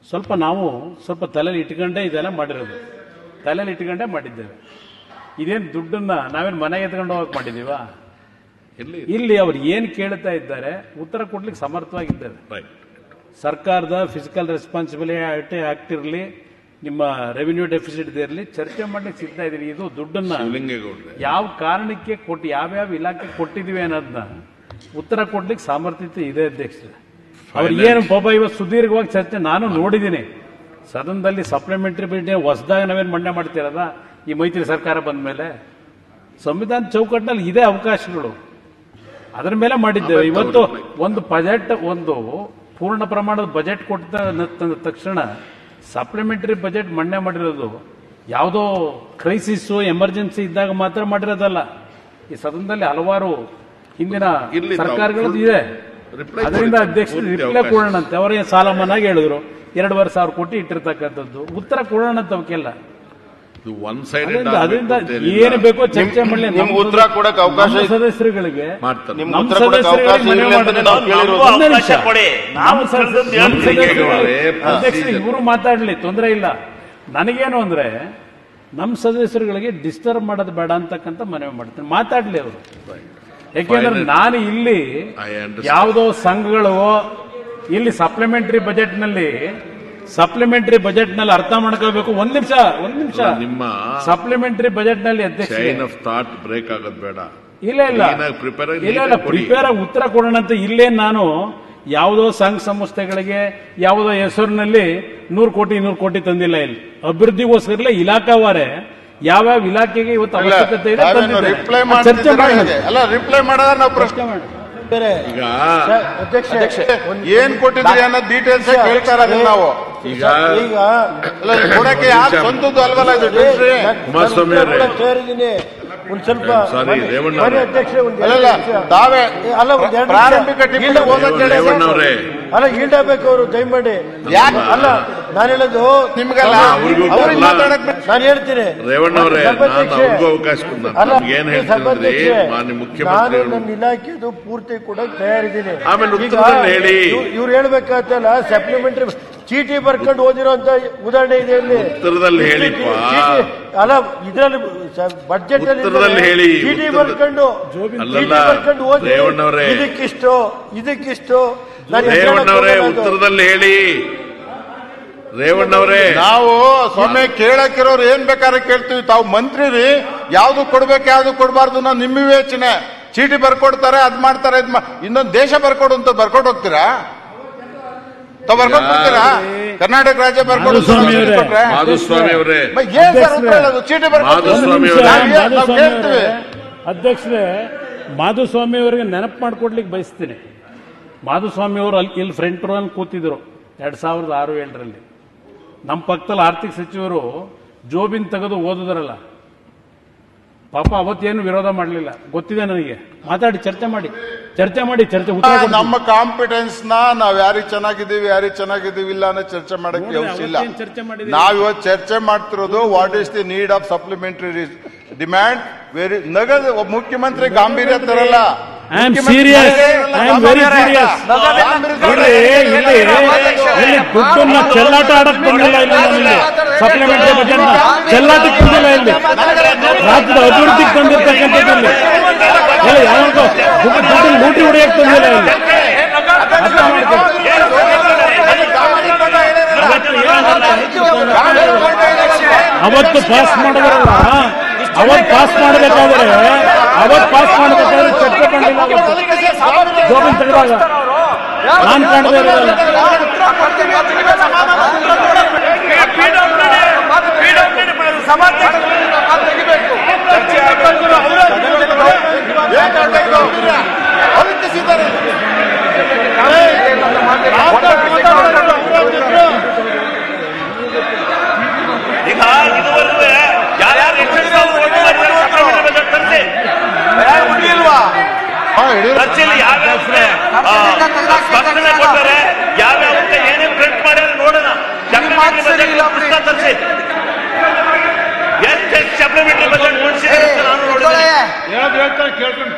ಸ್ವಲ್ಪ ನಾವು ಸ್ವಲ್ಪ ತಲೆಯಲ್ಲಿ ಇಟ್ಕೊಂಡೇ ಇದೆಲ್ಲ ಮಾಡಿರೋದು ತಲೆಯಲ್ಲಿ ಇಟ್ಕೊಂಡೇ ಮಾಡಿದ್ದೇವೆ ಇದೇನು ದುಡ್ಡನ್ನ ನಾವೇನು ಮನೆಗೆ ಎತ್ಕೊಂಡು ಹೋಗಕ್ಕೆ ಮಾಡಿದೀವಾ ಎಲ್ಲಿ ಇಲ್ಲಿ ಅವ್ರು ಏನು ಕೇಳ್ತಾ ಇದ್ದಾರೆ ಉತ್ತರ ಕೊಡ್ಲಿಕ್ಕೆ ಸಮರ್ಥವಾಗಿದ್ದಾರೆ ರೈಟ್ ಸರ್ಕಾರದ ಫಿಸಿಕಲ್ ರೆಸ್ಪಾನ್ಸಿಬಿಲಿಟಿ ಆಕ್ಟ್ ಇರಲಿ ನಿಮ್ಮ ರೆವಿನ್ಯೂ ಡೆಫಿಸಿಟ್ ಇರಲಿ ಚರ್ಚೆ ಮಾಡ್ಲಿಕ್ಕೆ ಸಿಗ್ತಾ ಇದೀನಿ ಇದು ದುಡ್ಡನ್ನ ಶಿವಲಿಂಗೇಗೌಡ್ರೆ ಯಾವ ಕಾರಣಕ್ಕೆ ಕೊಟ್ಟು ಯಾವ್ಯಾವ ಇಲಾಖೆ ಕೊಟ್ಟಿದೀವಿ ಅನ್ನೋದನ್ನ ಉತ್ತರ ಕೊಡ್ಲಿಕ್ಕೆ ಸಾಮರ್ಥ್ಯತೆ ಇದೆ ಅಧ್ಯಕ್ಷರೇ ಅವ್ರು ಏನು ಪಾಪ ಇವತ್ತು ಸುದೀರ್ಘವಾಗಿ ಚರ್ಚೆ ನಾನು ನೋಡಿದ್ದೀನಿ ಸದನದಲ್ಲಿ ಸಪ್ಲಿಮೆಂಟರಿ ಬಿಲ್ ಹೊಸದಾಗ ನಾವೇನು ಮಂಡನೆ ಮಾಡ್ತಿರೋದ ಈ ಮೈತ್ರಿ ಸರ್ಕಾರ ಬಂದ ಮೇಲೆ ಸಂವಿಧಾನ ಚೌಕಟ್ಟಿನಲ್ಲಿ ಇದೆ ಅವಕಾಶಗಳು ಅದರ ಮೇಲೆ ಮಾಡಿದ್ದೇವೆ ಇವತ್ತು ಒಂದು ಬಜೆಟ್ ಒಂದು ಪೂರ್ಣ ಪ್ರಮಾಣದ ಬಜೆಟ್ ಕೊಟ್ಟ ನ- ತಕ್ಷಣ ಸಪ್ಲಿಮೆಂಟರಿ ಬಜೆಟ್ ಮಂಡನೆ ಮಾಡಿರೋದು ಯಾವುದೋ ಕ್ರೈಸಿಸ್ಸು ಎಮರ್ಜೆನ್ಸಿ ಇದ್ದಾಗ ಮಾತ್ರ ಮಾಡಿರೋದಲ್ಲ ಈ ಸದನದಲ್ಲಿ ಹಲವಾರು ಹಿಂದಿನ ಇರ್ಲಿ ತಾವು ಸರ್ಕಾರಗಳದ್ದು full ಇದೆ reply ಅದರಿಂದ ಕೊಡಿ. ಅಧ್ಯಕ್ಷರು ಪೂರ್ತಿ ರಿಪ್ಲೈ ಅವಕಾಶ. ಕೊಡೋಣಂತೆ ಅವರೇ ಸಾಲ ಮನ್ನಾಗಿ ಹೇಳಿದ್ರು ಎರಡೂವರೆ ಸಾವಿರ ಕೋಟಿ ಇಟ್ಟಿರ್ತಕ್ಕಂಥದ್ದು ಉತ್ತರ ಕೊಡೋಣಂತ ಅವಕ್ಕೆಲ್ಲ ಇದು ಒನ್ ಸೈಡೆಡ್ ಅದರಿಂದ ಅದರಿಂದ ಏನು ಬೇಕೋ ಚರ್ಚೆ ಮಾಡಲಿ ನಿಮ್ಗೆ ಉತ್ತರ ಕೊಡಕ್ಕೆ ಅವಕಾಶ ಇದೆ. ಸದಸ್ಯರುಗಳಿಗೆ ಮಾಡ್ತಾರೆ ನಿಮ್ಗೆ ನಮ್ಮ ಉತ್ತರ ಕೊಡಕ್ಕೆ ಸದಸ್ಯರುಗಳಿಗೆ ಅವಕಾಶ ಮನವಿ ಇಲ್ಲ ಅಂತ ಮಾಡಿದ್ರೆ ನಾವು ಕೇಳಿರೋದು. ನಮಗೂ ಒಂದೇ ಅವಕಾಶ ನಿಮಿಷ. ಕೊಡಿ ನಾವು ನಮ್ಮ ಸದಸ್ಯರು- ತಿಳಿದದ್ದು ನಮ್ಮ ಹೇಳ್ತೀವಿ. ಸದಸ್ಯರುಗಳಿಗೆ- procedure. ಅಧ್ಯಕ್ಷರು ಇವರು ಮಾತಾಡ್ಲಿ ತೊಂದರೆ ಇಲ್ಲ ನನಗೇನು ಅಂದ್ರೆ ನಮ್ಮ ಸದಸ್ಯರುಗಳಿಗೆ ಡಿಸ್ಟರ್ಬ್ ಮಾಡೋದು ಬೇಡ ಅಂತಕ್ಕಂಥ ಮನವಿ ಮಾಡ್ತೀನಿ ಮಾತಾಡ್ಲಿ ಅವರು ಯಾಕೆಂದ್ರೆ Final- ನಾನು ಇಲ್ಲಿ I understand. ಯಾವುದೋ ಸಂಘಗಳು ಇಲ್ಲಿ ಸಪ್ಲಿಮೆಂಟರಿ ಬಜೆಟ್ ನಲ್ಲಿ ಸಪ್ಲಿಮೆಂಟರಿ ಬಜೆಟ್ ನಲ್ಲಿ ಅರ್ಥ ಮಾಡ್ಕೋಬೇಕು ಒಂದ್ ನಿಮಿಷ ಒಂದ್ ನಿಮಿಷ ನಿಮ್ಮ ಸಪ್ಲಿಮೆಂಟರಿ ಬಜೆಟ್ ನಲ್ಲಿ ಅಧ್ಯಕ್ಷ ಚೈನ್ ಆಫ್ ಥಾಟ್ ಬ್ರೇಕ್ ಆಗೋದು ಬೇಡ ಇಲ್ಲ ಇಲ್ಲ Clean ಆಗಿ prepare ಆಗಿ ಇಲ್ಲ ಇಲ್ಲ ನೀಟಾಗಿ ಕೊಡಿ. ಪ್ರಿಪೇರ್ ಆಗಿ ಉತ್ತರ ಕೊಡೋಣ ಅಂತ ಇಲ್ಲೇ ನಾನು ಯಾವುದೋ ಸಂಘ ಸಂಸ್ಥೆಗಳಿಗೆ ಯಾವುದೋ ಹೆಸರಿನಲ್ಲಿ ನೂರು ಕೋಟಿ ನೂರು ಕೋಟಿ ತಂದಿಲ್ಲ ಇಲ್ಲಿ ಅಭಿವೃದ್ಧಿಗೋಸ್ಕರ ಇಲಾಖಾವಾರೆ ಯಾವ್ಯಾವ ಇಲಾಖೆಗೆ ಇವತ್ತು ಇಲ್ಲ, ಅವಶ್ಯಕತೆ ಇದೆ ತಾವೇನು ತಂದಿದ್ದೇನೆ. ರಿಪ್ಲೈ ಚರ್ಚೆ ಮಾಡ್ತಿದ್ದೀರಾ ಮಾಡೋಣ ಹೇಗೆ? ಅಲ್ಲ ರಿಪ್ಲೈ ಮಾಡೋದ್ರೆ ನಾವು ಪ್ರಶ್ನೆ ಈಗ ಏನ್ ಕೊಟ್ಟಿದ್ರಿ ಅನ್ನೋ ಡೀಟೇಲ್ಸ್ ಕೇಳ್ತಾ ಇರೋದು ನಾವು ಈಗ ಈಗ ಅಲ್ಲ ಕೊಡಕ್ಕೆ ಯಾರು ಸ್ವಂತದ್ದು ಅಲ್ವಲ್ಲ ಇದು treasury? ಕುಮಾರಸ್ವಾಮಿ ಅವರೇ ಸೇರಿದ್ದೀನಿ ಒಂದ್ ಸ್ವಲ್ಪ Sorry, ಬನ್ನಿ. ರೇವಣ್ಣ ಬನ್ನಿ ಅವರೇ. ಅಧ್ಯಕ್ಷರೇ ಒಂದ್ ಎರಡು ಅಲ್ಲಲ್ಲ ನಿಮಿಷ. ತಾವೇ ಏ, ಅಲ್ಲ ಒಂದ್ ಎರಡು ಪ್ರಾರಂಭಿಕ ನಿಮಿಷ. ಟಿಪ್ಪಣಿ ಇಲ್ಲ, ಓದೋದ್ ಹೇಳಿ ಸರ್. ರೇವಣ್ಣ ಅವರೇ ಅಲ್ಲ ಈಡಬೇಕು ಅವರು ದಯಮಾಡಿ ಯಾಕೆ? ಅಲ್ಲ ನಾನು ಹೇಳೋದು ನಿಮ್ಗಲ್ಲ ಅವ್ರಿಗೂ ಅವ್ರಿಗೆ ಅಲ್ಲ. ಮಾತಾಡಕ್ ಬಿಟ್ಟು ನಾನು ಹೇಳ್ತೀನಿ ರೇವಣ್ಣ ಅವರೇ ನಾನು ಸಭಾಧ್ಯಕ್ಷೆ. ಅವ್ರಿಗೂ ಅವಕಾಶ ಕೊಡಿ ನಾನು ಅಲ್ಲ, ನಮ್ಗೆ ಏನ್ ಈ ಹೇಳ್ತೀನಿ ಅಂದ್ರೆ ಸಭಾಧ್ಯಕ್ಷೆ, ಮಾನ್ಯ ನಾನು ಮುಖ್ಯಮಂತ್ರಿಗಳು ನನ್ನ ಇಲಾಖೆದು ಪೂರ್ತಿ ಕೂಡ ತಯಾರಿದ್ದೀನಿ ಆಮೇಲೆ ಈಗ ಉತ್ತರದಲ್ಲಿ ಹೇಳಿ. ಇವ್ರು- ಇವ್ರು ಹೇಳ್ಬೇಕಾತಲ್ಲ ಸಪ್ಲಿಮೆಂಟರಿ ಚೀಟಿ ಬರ್ಕೊಂಡು ಓದಿರೋಂತ ಉದಾಹರಣೆ ಇದೆ ಇಲ್ಲಿ ಉತ್ತರದಲ್ಲಿ ಹೇಳಿಪ್ಪ. ಚೀಟಿ ಅಲ್ಲ ಇದ್ರಲ್ಲಿ ಬಡ್ಜೆಟ್ ಅಲ್ಲಿ ಉತ್ತರದಲ್ಲಿ ಹೇಳಿ, ಚೀಟಿ ಉತ್ತರದ- ಬರ್ಕೊಂಡು ಅಲ್ಲಲ್ಲ, ಚೀಟಿ ಬರ್ಕೊಂಡು ಓದಿ ರೇವಣ್ಣವ್ರೇ. ಇದಕ್ಕಿಷ್ಟು ಇದಕ್ಕಿಷ್ಟು ನಾನು ರೇವಣ್ಣ ಅವರೇ ಹೇಳ್ಕೊಳ್ಳೋದು. ಉತ್ತರದಲ್ಲಿ ಹೇಳಿ ರೇವಣ್ಣ ಅವರೇ ನಾವು ಸ್ವಾಮಿ ಕೇಳಕ್ಕಿರೋರು ಏನ್ ಬೇಕಾದ್ರೆ ಕೇಳ್ತೀವಿ ತಾವು ಮಂತ್ರಿ ರೀ ಯಾವ್ದು ಕೊಡ್ಬೇಕು ಯಾವ್ದು ಕೊಡಬಾರ್ದು ಅನ್ನೋ ನಿಮ್ಮ ವಿವೇಚನೆ ಚೀಟಿ ಬರ್ಕೊಡ್ತಾರೆ ಅದ್ ಮಾಡ್ತಾರೆ ಇದ್ ಮಾ- ಇನ್ನೊಂದು ದೇಶ ಬರ್ಕೊಡು ಅಂತ ಬರ್ಕೊಟ್ಟು ಹೋಗ್ತೀರಾ ತಾವ್ ಬರ್ಕೊಟ್ಟು ಹೋಗ್ತೀರಾ ಕರ್ನಾಟಕ ರಾಜ್ಯ ಬರ್ಕೊಡು ಅಂತ ಮಾಧುಸ್ವಾಮಿ ಚೀಟಿ ಅವರೇ. ಕೊಟ್ರೆ? ಮಾಧುಸ್ವಾಮಿ ಅವರೇ ಮ- ಏನ್ ಸರ್ ಉತ್ತರ ಹೇಳೋದು? ಚೀಟಿ ಬರ್ಕೊಟ್ಟು ಮಾಧುಸ್ವಾಮಿ ಒಂದು ನಿಮಿಷ, ಅವರೇ. ನಾವ್ ಏನ್- ನಾವ್ ಮಾಧುಸ್ವಾಮಿ ಕೇಳ್ತೀವಿ ಅವರೇ, ಅಧ್ಯಕ್ಷರೇ ಮಾಧುಸ್ವಾಮಿ ಅವರಿಗೆ ನೆನಪು ಮಾಡ್ಕೊಡ್ಲಿಕ್ಕೆ ಬಯಸ್ತೀನಿ ಮಾಧುಸ್ವಾಮಿ ಅವರು ಅಲ್ಲಿ ಇಲ್ಲಿ ಫ್ರಂಟ್ ರೋಲ್ ಕೂತಿದ್ರು ಎರಡ್ ಸಾವಿರದ ಆರು ಏಳರಲ್ಲಿ ನಮ್ಮ ಪಕ್ಕದಲ್ಲಿ ಆರ್ಥಿಕ ಸಚಿವರು ಜೋಬಿನ್ ತೆಗೆದು ಓದಿದ್ರಲ್ಲ ಪಾಪ ಅವತ್ತೇನು ವಿರೋಧ ಮಾಡಲಿಲ್ಲ ಗೊತ್ತಿದೆ ನನಗೆ ಮಾತಾಡಿ ಚರ್ಚೆ ಮಾಡಿ ಚರ್ಚೆ ಮಾಡಿ ಚರ್ಚೆ ಉತ್ತರ ಕೊಡ್ತೀನಿ. ನಮ್ಮ ಕಾಂಪಿಟೆನ್ಸ್ ನ ನಾವ್ ಯಾರಿಗೆ ಚೆನ್ನಾಗಿದ್ದೀವಿ ಯಾರಿಗೆ ಚೆನ್ನಾಗಿದ್ದೀವಿ ಇಲ್ಲ ಅನ್ನೋ ಚರ್ಚೆ ಮಾಡಕ್ಕೆ ನೋಡಿ, ಅವಶ್ಯ ಇಲ್ಲ ಅವತ್ತೇನ್ ಚರ್ಚೆ ಮಾಡಿದ್ದೀರಿ? ನಾವ್ ಇವತ್ತು ಚರ್ಚೆ ಮಾಡ್ತಿರೋದು what is the need of supplementary demand very ನಗದು ಒಬ್ಬ ಮುಖ್ಯಮಂತ್ರಿ ಗಾಂಭೀರ್ಯ ತರಲ್ಲ I am ಮುಖ್ಯಮಂತ್ರಿ serious. ಗಾಂಭೀರ್ಯ I am very ಗಾಂಭೀರ್ಯ serious. ಗಾಂಭೀರ್ಯ ನೋಡ್ರಿ, ಇಲ್ಲಿ ಇಲ್ಲಿ ದುಡ್ಡನ್ನ ಚೆಲ್ಲಾಟ ಆಡಕ್ ಬಂದಿಲ್ಲ ಇಲ್ಲಿ ನಮಗೆ ಸಪ್ಲಿಮೆಂಟರಿ ಬಜೆಟ್ ಚೆಲ್ಲಾಟಕ್ಕೆ ಬಂದಿಲ್ಲ ಇಲ್ಲಿ ರಾಜ್ಯದ ಅಭಿವೃದ್ಧಿಗೆ ಬಂದಿರ್ತಕ್ಕಂಥದ್ದಲ್ಲಿ ಇಲ್ಲ ಯಾವಾಗ ದುಡ್ಡು ಲೂಟಿ ಹೊಡೆಯಕ್ಕೆ ಬಂದಿಲ್ಲ ಇಲ್ಲಿ ಅರ್ಥ ಮಾಡ್ಕೊ. ಅವತ್ತು ಪಾಸ್ ಮಾಡಿದ್ರಲ್ಲ ಅವತ್ತು ಪಾಸ್ ಮಾಡಬೇಕಾದ್ರೆ ಅವತ್ತು ಪಾಸ್ ಮಾಡಬೇಕಾದ್ರೆ ಚರ್ಚೆ ಕಂಡಿಲ್ಲ ಅವತ್ತು. ಜೋಬಿನ್ ತೆಗೆದಾಗ ನಾನ್ ಕಾಣದೇ ಇರೋದಲ್ಲ ಅದಕ್ಕೆ ಸೀತಾರಾಮನ್ ಈಗ ಇದುವರೆಗೂ ಯಾರ್ಯಾರು ಎಷ್ಟೆಷ್ಟು ಓಟ್ ಮಾಡಿದ್ದಾರೆ supplementary budget ತರ್ಸಿ. ಹಾ, ಯಡಿಯೂರಪ್ಪ ಚರ್ಚೆಯಲ್ಲಿ ಯಾವ್ಯಾವ ಆ, ಸ್ಪಷ್ಟನೆ ಕೊಡ್ತಾರೆ ಯಾವ್ಯಾವ ಏನೇನು ಪ್ರಿಂಟ್ ಮಾಡ್ಯಾರ ನೋಡೋಣ ಸಪ್ಲಿಮೆಂಟರಿ ಬಜೆಟ್ ಪುಸ್ತಕ ತರಿಸಿ ಎಷ್ಟೆಷ್ಟು ಸಪ್ಲಿಮೆಂಟರಿ ಬಜೆಟ್ ಮುಗಿಸಿದ್ದಾರೆ ಅಂತ ನಾನು ನೋಡಿದ್ದೇನೆ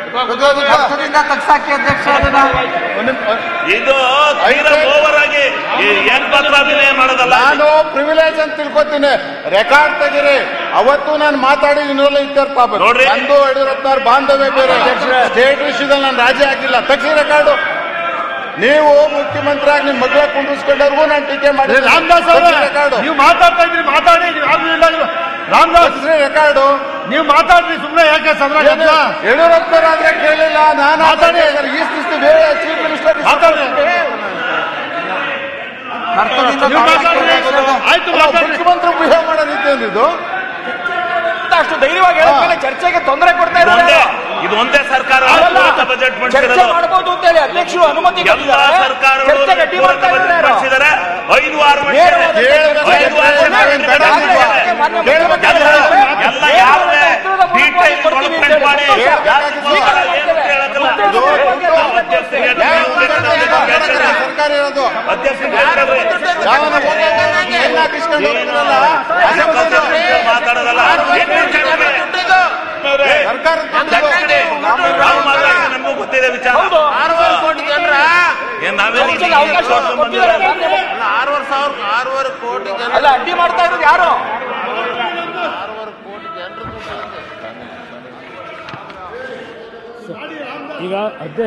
ಇದು ತೀರಾ ಓವರ್ ಆಗಿ ಏ- ಏನ್ ಪತ್ರಾಭಿನಯ ಮಾಡೋದಲ್ಲ ನಾನು ಪ್ರಿವಿಲೇಜ್ ಅಂತ ತಿಳ್ಕೊತೀನಿ ರೆಕಾರ್ಡ್ ತೆಗಿರಿ ಅವತ್ತು ನಾನು ಮಾತಾಡಿ ಇನ್ನೊಲ್ಲ ಇತ್ಯರ್ಥ ಆಗ್ಬೇಕು. ನೋಡ್ರಿ. ನಂದು ಯಡಿಯೂರಪ್ಪನವ್ರ ಬಾಂಧವ್ಯ ಬೇರೆ ಸ್ಟೇಟ್ ವಿಷಯದಲ್ಲಿ ನಾನು ರಾಜಿ ಆಗಿಲ್ಲ ತಕ್ಷಣ ರೆಕಾರ್ಡು ನೀವು ಮುಖ್ಯಮಂತ್ರಿ ಆಗಿ ನಿಮ್ ಮಗಳ ಕುಂಡಿಸ್ಕೊಂಡವ್ರಿಗೂ ನಾನು ಟೀಕೆ ಮಾಡಿ ರಾಮದಾಸ್ ಅವರೇ ರೆಕಾರ್ಡು ನೀವು ಮಾತಾಡ್ತಾ ಇದ್ರಿ ಮಾತಾಡಿ ನೀವು ಯಾರು ಇಲ್ಲ ನೀವು. ರಾಮದಾಸ್ ರೆಕಾರ್ಡು ನೀವು ಮಾತಾಡ್ರಿ ಸುಮ್ಮನೆ ಯಾಕೆ ಸದನ ಗದ್ದಲ? ಯಡಿಯೂರಪ್ಪನವರಾದ್ರೆ ಕೇಳಿಲ್ಲ ನಾನು ಮಾತಾಡಿ. ಈ ಸ್ಥಿತಿ ಬೇರೆ ಚೀಫ್ ಮಿನಿಸ್ಟರ್ ಮಾತಾಡಿ. ನೀವು ಮಾತಾಡ್ರಿ. ಆಯ್ತು ಮಾತಾಡ್ರಿ ಮುಖ್ಯಮಂತ್ರಿ ಬಿಹೇವ್ ಮಾಡೋ ರೀತಿ ಏನಿದು ಅಷ್ಟು ಧೈರ್ಯವಾಗಿ ಹೇಳಿದ್ಮೇಲೆ ಚರ್ಚೆಗೆ ತೊಂದರೆ ಕೊಡ್ತಾ ಇದು ಒಂದೇ ಇದ್ದಾರೆ ಇದು ಒಂದೇ ಸರ್ಕಾರ ಅಲ್ಲ. ಬಜೆಟ್ ಚರ್ಚೆ ಮಂಡಿಸಿರೋದು ಮಾಡಬಹುದು ಅಂತ ಹೇಳಿ ಅಧ್ಯಕ್ಷರು ಅನುಮತಿ ಎಲ್ಲ ಕೊಟ್ಟಿದ್ದಾರೆ. ಸರ್ಕಾರಗಳು ಚರ್ಚೆ ಗಟ್ಟಿ ಪೂರಕ ಮಾಡ್ತಾ ಬಜೆಟ್ ಇದ್ದಾರೆ ಮಂಡಿಸಿದ್ದಾರೆ ಐದು ಆರು ನೇರವಾದ ಮಂಡಿಸಿದ್ದಾರೆ ಕೇಳಿದ್ರೆ ಐದು ಆರು ನಾವೇನ್ ಮಂಡಿಸಿದ್ದಾರೆ. ಬೇಡ ಅಂದಿಲ್ವಾ? ಮಾನ್ಯ ಕೇಳ್ಬೇಕು ಮುಖ್ಯಮಂತ್ರಿ ಎಲ್ಲ ಅವರೇ, ಎಲ್ಲ ಯಾರೇ ಡೀಟೇಲ್ ಕೊಡ್ತೀವಿ ಅಂತ ಡೆವಲಪ್ಮೆಂಟ್ ಮಾಡಿ ಹೇಳಿ. ಯಾರು ಏನು ಕೇಳಕ್ಕಲ್ಲ. ಅಧ್ಯಕ್ಷರಿಗೆ ಯಾವ ಹೇಳ್ತಾರೆ. ಸರ್ಕಾರ ಇರೋದು ಅಧ್ಯಕ್ಷರಿಗೆ ಹೇಳ್ತಾರೆ. ಯಾವನ ಎಲ್ಲ ಹಾಕಿಸ್ಕೊಂಡು ಹೋಗ್ತಾರಲ್ಲ, ಮಾತಾಡೋದಲ್ಲ ಏನ್ ಚರ್ಚೆ? ಸರ್ಕಾರ ಚರ್ಚೆ. ನಾವು ಮಾತಾಡಿದ್ರೆ ನಮಗೂ ಗೊತ್ತಿದೆ ವಿಚಾರ ಹೌದು. ಏನ್ ನಾವೇನು ಚರ್ಚೆಗೆ ಅವಕಾಶ ಕೊಟ್ಟಿದ್ದಾರೆ ಮಾನ್ಯ ಮುಖ್ಯ- ಅಲ್ಲ ಅಡ್ಡಿ ಮಾಡ್ತಾ ಇರೋದು ಯಾರು ಈಗ ಅಧ್ಯಕ್ಷ